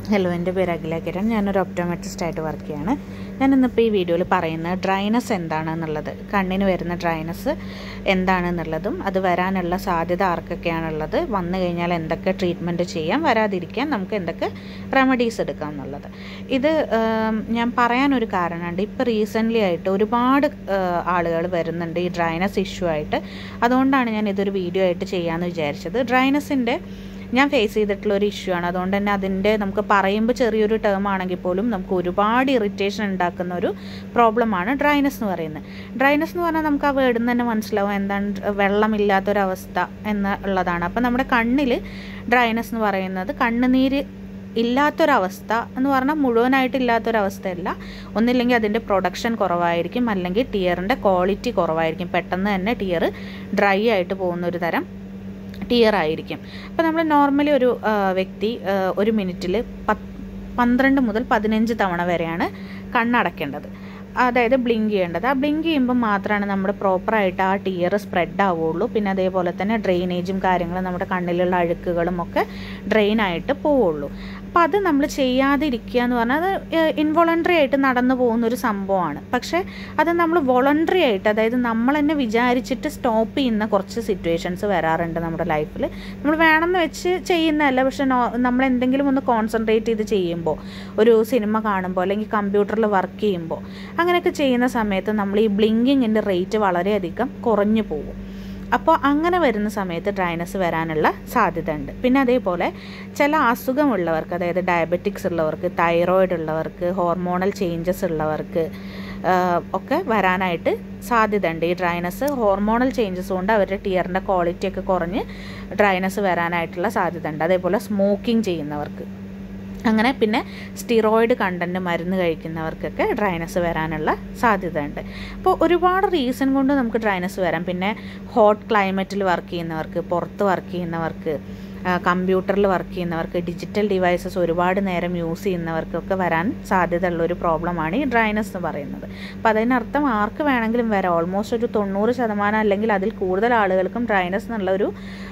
hello എൻ്റെ പേര് അഖില കിരൺ ഞാനൊരു ഒപ്റ്റോമെട്രിസ്റ്റ് ആയിട്ട് വർക്ക് ചെയ്യാണ് ഞാനിന്നിപ്പോൾ ഈ വീഡിയോയിൽ പറയുന്നത് ഡ്രൈനസ് എന്താണെന്നുള്ളത് കണ്ണിന് വരുന്ന ഡ്രൈനസ് എന്താണെന്നുള്ളതും അത് വരാനുള്ള സാധ്യത ആർക്കൊക്കെയാണുള്ളത് വന്നു കഴിഞ്ഞാൽ എന്തൊക്കെ ട്രീറ്റ്മെൻറ്റ് ചെയ്യാം വരാതിരിക്കാൻ നമുക്ക് എന്തൊക്കെ റെമഡീസ് എടുക്കാം എന്നുള്ളത് ഇത് ആം, ഞാൻ പറയാനൊരു കാരണമുണ്ട് ഇപ്പോൾ റീസെൻ്റ്ലി ആയിട്ട് ഒരുപാട് ആളുകൾ വരുന്നുണ്ട് ഈ ഡ്രൈനസ് ഇഷ്യൂ ആയിട്ട് അതുകൊണ്ടാണ് ഞാൻ ഇതൊരു വീഡിയോ ആയിട്ട് ചെയ്യാമെന്ന് വിചാരിച്ചത് ഡ്രൈനസിൻ്റെ ഞാൻ ഫേസ് ചെയ്തിട്ടുള്ള ഒരു ഇഷ്യൂ ആണ് അതുകൊണ്ട് തന്നെ അതിൻ്റെ നമുക്ക് പറയുമ്പോൾ ചെറിയൊരു ടേം ആണെങ്കിൽ പോലും നമുക്ക് ഒരുപാട് ഇറിറ്റേഷൻ ഉണ്ടാക്കുന്ന ഒരു പ്രോബ്ലമാണ് ഡ്രൈനസ് എന്ന് പറയുന്നത് ഡ്രൈനസ് എന്ന് പറഞ്ഞാൽ നമുക്ക് ആ വേർഡിൽ നിന്ന് തന്നെ മനസ്സിലാവും എന്താണ് വെള്ളമില്ലാത്തൊരവസ്ഥ എന്നുള്ളതാണ് അപ്പോൾ നമ്മുടെ കണ്ണിൽ ഡ്രൈനസ് എന്ന് പറയുന്നത് കണ്ണുനീര് ഇല്ലാത്തൊരവസ്ഥ എന്ന് പറഞ്ഞാൽ മുഴുവനായിട്ട് ഇല്ലാത്തൊരവസ്ഥയല്ല ഒന്നില്ലെങ്കിൽ അതിൻ്റെ പ്രൊഡക്ഷൻ കുറവായിരിക്കും അല്ലെങ്കിൽ ടിയറിൻ്റെ ക്വാളിറ്റി കുറവായിരിക്കും പെട്ടെന്ന് തന്നെ ടിയർ ഡ്രൈ ആയിട്ട് പോകുന്ന ഒരു തരം ടിയർ ആയിരിക്കും അപ്പോൾ നമ്മൾ നോർമലി ഒരു ആ, വ്യക്തി ആ, ഒരു മിനിറ്റിൽ പത്ത് പന്ത്രണ്ട് മുതൽ പതിനഞ്ച് തവണ വരെയാണ് കണ്ണടയ്ക്കേണ്ടത് അതായത് ബ്ലിങ്ക് ചെയ്യേണ്ടത് ആ ബ്ലിങ്ക് ചെയ്യുമ്പോൾ മാത്രമാണ് നമ്മുടെ പ്രോപ്പറായിട്ട് ആ ടിയർ സ്പ്രെഡ് ആവുള്ളൂ പിന്നെ അതേപോലെ തന്നെ ഡ്രെയിനേജും കാര്യങ്ങളും നമ്മുടെ കണ്ണിലുള്ള അഴുക്കുകളും ഒക്കെ ഡ്രെയിൻ ആയിട്ട് പോവുള്ളൂ അപ്പോൾ അത് നമ്മൾ ചെയ്യാതിരിക്കുക എന്ന് പറഞ്ഞാൽ അത് ഇൻവോളണ്ടറി ആയിട്ട് നടന്നു പോകുന്ന ഒരു സംഭവമാണ് പക്ഷേ അത് നമ്മൾ വോളണ്ടറി ആയിട്ട് അതായത് നമ്മൾ തന്നെ വിചാരിച്ചിട്ട് സ്റ്റോപ്പ് ചെയ്യുന്ന കുറച്ച് സിറ്റുവേഷൻസ് വരാറുണ്ട് നമ്മുടെ ലൈഫിൽ നമ്മൾ വേണമെന്ന് വെച്ച് ചെയ്യുന്നതല്ല പക്ഷെ നോ നമ്മൾ എന്തെങ്കിലും ഒന്ന് കോൺസെൻട്രേറ്റ് ചെയ്ത് ചെയ്യുമ്പോൾ ഒരു സിനിമ കാണുമ്പോൾ അല്ലെങ്കിൽ കമ്പ്യൂട്ടറിൽ വർക്ക് ചെയ്യുമ്പോൾ അങ്ങനെയൊക്കെ ചെയ്യുന്ന സമയത്ത് നമ്മൾ ഈ ബ്ലിങ്കിങ്ങിൻ്റെ റേറ്റ് വളരെയധികം കുറഞ്ഞു പോകും അപ്പോൾ അങ്ങനെ വരുന്ന സമയത്ത് ഡ്രൈനസ് വരാനുള്ള സാധ്യത ഉണ്ട് പിന്നെ അതേപോലെ ചില അസുഖമുള്ളവർക്ക് അതായത് ഡയബറ്റിക്സ് ഉള്ളവർക്ക് തൈറോയിഡ് ഉള്ളവർക്ക് ഹോർമോണൽ ചേഞ്ചസ് ഉള്ളവർക്ക് ആഹ് ഒക്കെ വരാനായിട്ട് സാധ്യതയുണ്ട് ഈ ഡ്രൈനസ് ഹോർമോണൽ ചേഞ്ചസ് കൊണ്ട് അവരുടെ ടിയറിൻ്റെ ക്വാളിറ്റി ഒക്കെ കുറഞ്ഞ് ഡ്രൈനസ് വരാനായിട്ടുള്ള സാധ്യത ഉണ്ട് അതേപോലെ സ്മോക്കിംഗ് ചെയ്യുന്നവർക്ക് അങ്ങനെ പിന്നെ സ്റ്റിറോയിഡ് കണ്ടൻറ്റ് മരുന്ന് കഴിക്കുന്നവർക്കൊക്കെ ഡ്രൈനസ് വരാനുള്ള സാധ്യത ഉണ്ട് അപ്പോൾ ഒരുപാട് റീസൺ കൊണ്ട് നമുക്ക് ഡ്രൈനസ് വരാം പിന്നെ ഹോട്ട് ക്ലൈമറ്റിൽ വർക്ക് ചെയ്യുന്നവർക്ക് പുറത്ത് വർക്ക് ചെയ്യുന്നവർക്ക് കമ്പ്യൂട്ടറിൽ വർക്ക് ചെയ്യുന്നവർക്ക് ഡിജിറ്റൽ ഡിവൈസസ് ഒരുപാട് നേരം യൂസ് ചെയ്യുന്നവർക്കൊക്കെ വരാൻ സാധ്യതയുള്ള ഒരു പ്രോബ്ലമാണ് ഈ ഡ്രൈനസ് എന്ന് പറയുന്നത് അപ്പോൾ അതിനർത്ഥം ആർക്ക് വേണമെങ്കിലും വരാം ഓൾമോസ്റ്റ് ഒരു തൊണ്ണൂറ് ശതമാനം അല്ലെങ്കിൽ അതിൽ കൂടുതൽ ആളുകൾക്കും ഡ്രൈനസ് എന്നുള്ള ഒരു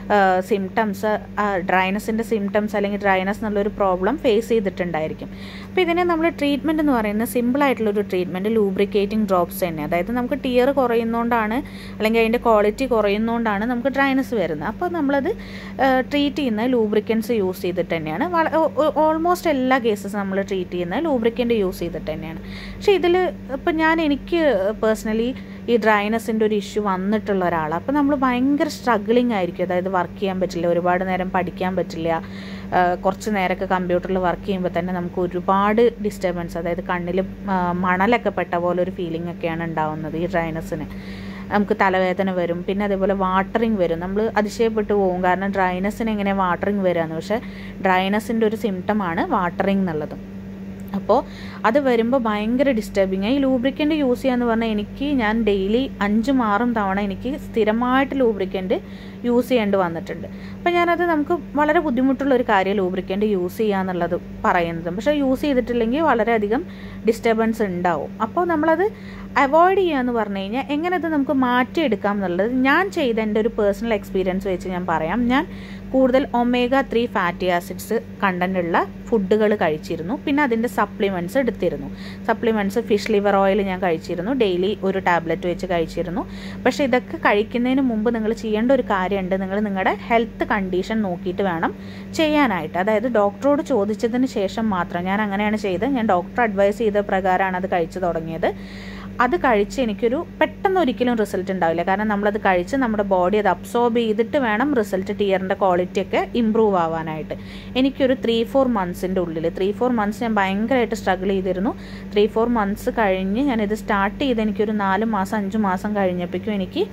സിംറ്റംസ് ഡ്രൈനസിൻ്റെ സിംറ്റംസ് അല്ലെങ്കിൽ ഡ്രൈനസ് എന്നുള്ളൊരു പ്രോബ്ലം ഫേസ് ചെയ്തിട്ടുണ്ടായിരിക്കും അപ്പോൾ ഇതിനെ നമ്മൾ ട്രീറ്റ്മെൻറ്റ് എന്ന് പറയുന്നത് സിമ്പിൾ ആയിട്ടുള്ളൊരു ട്രീറ്റ്മെൻറ്റ് ലൂബ്രിക്കേറ്റിംഗ് ഡ്രോപ്സ് തന്നെ അതായത് നമുക്ക് ടിയർ കുറയുന്നതുകൊണ്ടാണ് അല്ലെങ്കിൽ അതിൻ്റെ ക്വാളിറ്റി കുറയുന്നതുകൊണ്ടാണ് നമുക്ക് ഡ്രൈനസ് വരുന്നത് അപ്പോൾ നമ്മളത് ട്രീറ്റ് ചെയ്യുന്നത് ലൂബ്രിക്കൻസ് യൂസ് ചെയ്തിട്ട് തന്നെയാണ് ഓൾമോസ്റ്റ് എല്ലാ കേസസും നമ്മൾ ട്രീറ്റ് ചെയ്യുന്നത് ലൂബ്രിക്കൻ്റ് യൂസ് ചെയ്തിട്ട് തന്നെയാണ് പക്ഷേ ഇതിൽ ഇപ്പം ഞാൻ എനിക്ക് പേഴ്സണലി ഈ ഡ്രൈനസിൻ്റെ ഒരു ഇഷ്യൂ വന്നിട്ടുള്ള ഒരാളാണ് അപ്പോൾ നമ്മൾ ഭയങ്കര സ്ട്രഗ്ലിംഗ് ആയിരിക്കും അതായത് വർക്ക് ചെയ്യാൻ പറ്റില്ല ഒരുപാട് നേരം പഠിക്കാൻ പറ്റില്ല ആഹ് കുറച്ച് നേരമൊക്കെ കമ്പ്യൂട്ടറിൽ വർക്ക് ചെയ്യുമ്പോൾ തന്നെ നമുക്ക് ഒരുപാട് ഡിസ്റ്റർബൻസ് അതായത് കണ്ണിൽ മണലൊക്കെ പെട്ട പോലെ ഒരു ഫീലിംഗ് ഒക്കെയാണ് ഉണ്ടാവുന്നത് ഈ ഡ്രൈനസിന് നമുക്ക് തലവേദന വരും പിന്നെ അതേപോലെ വാട്ടറിങ് വരും നമ്മൾ അതിശയപ്പെട്ടു പോകും കാരണം ഡ്രൈനസിന് എങ്ങനെ വാട്ടറിങ് വരാമെന്ന് പക്ഷേ ഡ്രൈനസിൻ്റെ ഒരു സിംറ്റമാണ് വാട്ടറിങ് എന്നുള്ളത് അപ്പോൾ അത് വരുമ്പോൾ ഭയങ്കര ഡിസ്റ്റർബിങ് ഈ ലൂബ്രിക്കൻ്റ് യൂസ് ചെയ്യാന്ന് പറഞ്ഞാൽ എനിക്ക് ഞാൻ ഡെയിലി അഞ്ചും ആറും തവണ എനിക്ക് സ്ഥിരമായിട്ട് ലൂബ്രിക്കൻ്റ് യൂസ് ചെയ്യേണ്ടി വന്നിട്ടുണ്ട് അപ്പോൾ ഞാനത് നമുക്ക് വളരെ ബുദ്ധിമുട്ടുള്ള ഒരു കാര്യം ലൂബ്രിക്കൻ്റ് യൂസ് ചെയ്യുക എന്നുള്ളത് പറയുന്നത് പക്ഷേ യൂസ് ചെയ്തിട്ടില്ലെങ്കിൽ വളരെയധികം ഡിസ്റ്റർബൻസ് ഉണ്ടാവും അപ്പോൾ നമ്മളത് അവോയ്ഡ് ചെയ്യുക എന്ന് പറഞ്ഞു കഴിഞ്ഞാൽ എങ്ങനെ ഇത് നമുക്ക് മാറ്റിയെടുക്കാം എന്നുള്ളത് ഞാൻ ചെയ്ത എൻ്റെ ഒരു പേഴ്സണൽ എക്സ്പീരിയൻസ് വെച്ച് ഞാൻ പറയാം ഞാൻ കൂടുതൽ omega three fatty acids content ഉള്ള ഫുഡുകൾ കഴിച്ചിരുന്നു പിന്നെ അതിൻ്റെ സപ്ലിമെൻറ്റ്സ് എടുത്തിരുന്നു സപ്ലിമെൻറ്റ്സ് ഫിഷ് ലിവർ ഓയിൽ ഞാൻ കഴിച്ചിരുന്നു ഡെയിലി ഒരു ടാബ്ലറ്റ് വെച്ച് കഴിച്ചിരുന്നു പക്ഷേ ഇതൊക്കെ കഴിക്കുന്നതിന് മുമ്പ് നിങ്ങൾ ചെയ്യേണ്ട ഒരു കാര്യമുണ്ട് നിങ്ങൾ നിങ്ങളുടെ ഹെൽത്ത് കണ്ടീഷൻ നോക്കിയിട്ട് വേണം ചെയ്യാനായിട്ട് അതായത് ഡോക്ടറോട് ചോദിച്ചതിന് ശേഷം മാത്രം ഞാൻ അങ്ങനെയാണ് ചെയ്തത് ഞാൻ ഡോക്ടർ അഡ്വൈസ് ചെയ്ത പ്രകാരമാണ് അത് കഴിച്ചു തുടങ്ങിയത് അത് കഴിച്ച് എനിക്കൊരു പെട്ടെന്ന് ഒരിക്കലും റിസൾട്ട് ഉണ്ടാവില്ല കാരണം നമ്മളത് കഴിച്ച് നമ്മുടെ ബോഡി അത് അബ്സോർബ് ചെയ്തിട്ട് വേണം റിസൾട്ട് ടിയറിൻ്റെ ക്വാളിറ്റി ഒക്കെ ഇമ്പ്രൂവ് ആവാനായിട്ട് എനിക്കൊരു ത്രീ ഫോർ മന്ത്സിൻ്റെ ഉള്ളിൽ ത്രീ ഫോർ മന്ത്സ് ഞാൻ ഭയങ്കരമായിട്ട് സ്ട്രഗിൾ ചെയ്തിരുന്നു ത്രീ ഫോർ മന്ത്സ് കഴിഞ്ഞ് ഞാനിത് സ്റ്റാർട്ട് ചെയ്ത് എനിക്കൊരു നാല് മാസം അഞ്ച് മാസം കഴിഞ്ഞപ്പോഴേക്കും എനിക്ക്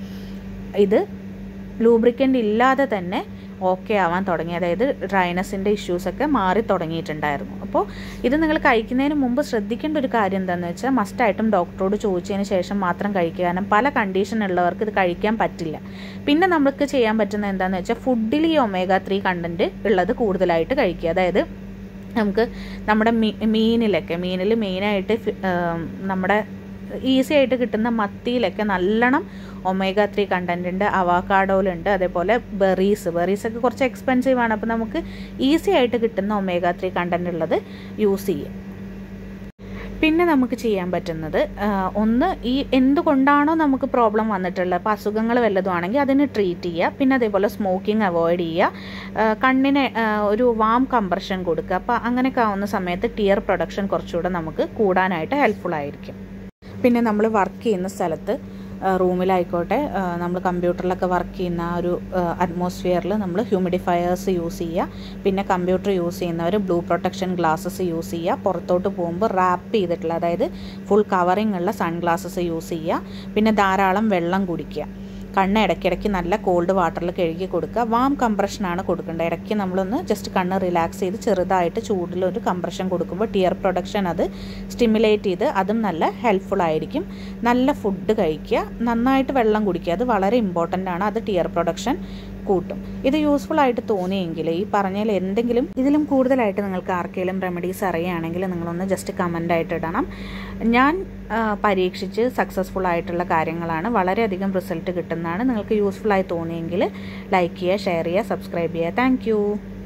ഇത് ലൂബ്രിക്കൻ്റ് ഇല്ലാതെ തന്നെ ഓക്കെ ആവാൻ തുടങ്ങി അതായത് ഡ്രൈനസിൻ്റെ ഇഷ്യൂസൊക്കെ മാറി തുടങ്ങിയിട്ടുണ്ടായിരുന്നു അപ്പോൾ ഇത് നിങ്ങൾ കഴിക്കുന്നതിന് മുമ്പ് ശ്രദ്ധിക്കേണ്ട ഒരു കാര്യം എന്താണെന്ന് വെച്ചാൽ മസ്റ്റായിട്ടും ഡോക്ടറോട് ചോദിച്ചതിന് ശേഷം മാത്രം കഴിക്കുക കാരണം പല കണ്ടീഷൻ ഉള്ളവർക്ക് ഇത് കഴിക്കാൻ പറ്റില്ല പിന്നെ നമുക്ക് ചെയ്യാൻ പറ്റുന്ന എന്താണെന്ന് വെച്ചാൽ ഫുഡിൽ ഈ ഒമേഗ ത്രീ കണ്ടൻറ്റ് ഉള്ളത് കൂടുതലായിട്ട് കഴിക്കുക അതായത് നമുക്ക് നമ്മുടെ മീ മീനിലൊക്കെ മീനിൽ മെയിനായിട്ട് ഫി- ആം, നമ്മുടെ ഈസി ആയിട്ട് കിട്ടുന്ന മത്തിയിലൊക്കെ നല്ലോണം ഒമേഗ ത്രീ കണ്ടൻ്റ് ഉണ്ട് അവാക്കാഡോയിലുണ്ട് അതേപോലെ ബെറീസ് ബെറീസൊക്കെ കുറച്ച് എക്സ്പെൻസീവ് ആണ് അപ്പോൾ നമുക്ക് ഈസി ആയിട്ട് കിട്ടുന്ന ഒമേഗ ത്രീ കണ്ടൻ്റ് ഉള്ളത് യൂസ് ചെയ്യും പിന്നെ നമുക്ക് ചെയ്യാൻ പറ്റുന്നത് ഒന്ന് ഈ എന്തുകൊണ്ടാണോ നമുക്ക് പ്രോബ്ലം വന്നിട്ടുള്ളത് അപ്പോൾ അസുഖങ്ങൾ വല്ലതും ആണെങ്കിൽ അതിന് ട്രീറ്റ് ചെയ്യുക പിന്നെ അതേപോലെ സ്മോക്കിംഗ് അവോയ്ഡ് ചെയ്യുക കണ്ണിന് ഒരു വാം കംപ്രഷൻ കൊടുക്കുക അപ്പോൾ അങ്ങനെയൊക്കെ ആവുന്ന സമയത്ത് ടിയർ പ്രൊഡക്ഷൻ കുറച്ചുകൂടെ നമുക്ക് കൂടാനായിട്ട് ഹെൽപ്ഫുൾ ആയിരിക്കും പിന്നെ നമ്മൾ വർക്ക് ചെയ്യുന്ന സ്ഥലത്ത് റൂമിലായിക്കോട്ടെ നമ്മൾ കമ്പ്യൂട്ടറിലൊക്കെ വർക്ക് ചെയ്യുന്ന ആ ഒരു അറ്റ്മോസ്ഫിയറിൽ നമ്മൾ ഹ്യൂമിഡിഫയേഴ്സ് യൂസ് ചെയ്യുക പിന്നെ കമ്പ്യൂട്ടർ യൂസ് ചെയ്യുന്നവർ ബ്ലൂ പ്രൊട്ടക്ഷൻ ഗ്ലാസ്സസ് യൂസ് ചെയ്യുക പുറത്തോട്ട് പോകുമ്പോൾ റാപ്പ് ചെയ്തിട്ടുള്ള അതായത് ഫുൾ കവറിങ് ഉള്ള സൺ ഗ്ലാസ്സസ് യൂസ് ചെയ്യുക പിന്നെ ധാരാളം വെള്ളം കുടിക്കുക കണ്ണ് ഇടയ്ക്കിടയ്ക്ക് നല്ല കോൾഡ് വാട്ടറിൽ കഴുകി കൊടുക്കുക വാം കംപ്രഷനാണ് കൊടുക്കേണ്ടത് ഇടയ്ക്ക് നമ്മളൊന്ന് ജസ്റ്റ് കണ്ണ് റിലാക്സ് ചെയ്ത് ചെറുതായിട്ട് ചൂടിൽ ഒരു കംപ്രഷൻ കൊടുക്കുമ്പോൾ ടിയർ പ്രൊഡക്ഷൻ അത് സ്റ്റിമുലേറ്റ് ചെയ്ത് അതും നല്ല ഹെൽപ്ഫുൾ ആയിരിക്കും നല്ല ഫുഡ് കഴിക്കുക നന്നായിട്ട് വെള്ളം കുടിക്കുക അത് വളരെ ഇമ്പോർട്ടൻ്റ് ആണ് അത് ടിയർ പ്രൊഡക്ഷൻ കൂട്ടും ഇത് യൂസ്ഫുൾ ആയിട്ട് തോന്നിയെങ്കിൽ ഈ പറഞ്ഞതിൽ എന്തെങ്കിലും ഇതിലും കൂടുതലായിട്ട് നിങ്ങൾക്ക് ആർക്കെങ്കിലും റെമഡീസ് അറിയുകയാണെങ്കിൽ നിങ്ങളൊന്ന് ജസ്റ്റ് കമൻ്റ് ആയിട്ട് ഇടണം ഞാൻ പരീക്ഷിച്ച് സക്സസ്ഫുൾ ആയിട്ടുള്ള കാര്യങ്ങളാണ് വളരെയധികം റിസൾട്ട് കിട്ടുന്നതാണ് നിങ്ങൾക്ക് യൂസ്ഫുൾ ആയി തോന്നിയെങ്കിൽ ലൈക്ക് ചെയ്യുക ഷെയർ ചെയ്യുക സബ്സ്ക്രൈബ് ചെയ്യുക താങ്ക്